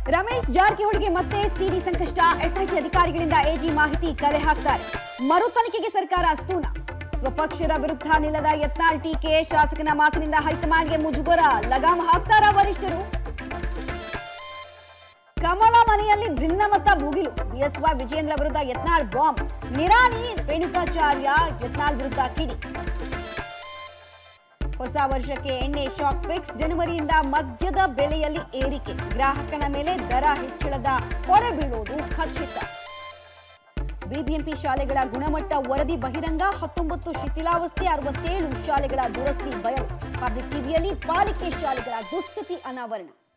ರಮೇಶ್ ಜಾರಕಿಹೊಳಿಗೆ ಮತ್ತೆ ಸಿಡಿ ಸಂಕಷ್ಟ ಎಸ್ಐಟಿ ಅಧಿಕಾರಿಗಳಿಂದ ಎಜಿ ಮಾಹಿತಿ ಕಲೆ ಹಾಕ್ತಾರೆ ಮರು ತನಿಖೆಗೆ ಸರ್ಕಾರ ಅಸ್ತೂನ ಸ್ವಪಕ್ಷರ ವಿರುದ್ಧ ನಿಲ್ಲದ ಯತ್ನಾಳ್ ಟೀಕೆ ಶಾಸಕನ ಮಾತಿನಿಂದ ಹೈಕಮಾಂಡ್ಗೆ ಮುಜುಗರ ಲಗಾಮ್ ಹಾಕ್ತಾರ ವರಿಷ್ಠರು ಕಮಲ ಮನೆಯಲ್ಲಿ ಭಿನ್ನಮತ ಭುಗಿಲು ಬಿಎಸ್ವೈ ವಿಜೇಂದ್ರ ವಿರುದ್ಧ ಯತ್ನಾಳ್ ಬಾಂಬ್ ನಿರಾಣಿ ರೇಣುಕಾಚಾರ್ಯ ಯತ್ನಾಳ್ ವಿರುದ್ಧ ಕಿಡಿ ಹೊಸ ವರ್ಷಕ್ಕೆ ಎಣ್ಣೆ ಶಾಕ್ ಫಿಕ್ಸ್ ಜನವರಿಯಿಂದ ಮದ್ಯದ ಬೆಲೆಯಲ್ಲಿ ಏರಿಕೆ ಗ್ರಾಹಕನ ಮೇಲೆ ದರ ಹೆಚ್ಚಳದ ಹೊರೆ ಬೀಳುವುದು ಖಚಿತ ಬಿಬಿಎಂಪಿ ಶಾಲೆಗಳ ಗುಣಮಟ್ಟ ವರದಿ ಬಹಿರಂಗ ಹತ್ತೊಂಬತ್ತು ಶಿಥಿಲಾವಸ್ಥೆ ಅರವತ್ತೇಳು ಶಾಲೆಗಳ ದುರಸ್ತಿ ಬಯಲು ಪಬ್ಲಿಕ್ ಟಿವಿಯಲ್ಲಿ ಪಾಲಿಕೆ ಶಾಲೆಗಳ ದುಸ್ಥಿತಿ ಅನಾವರಣ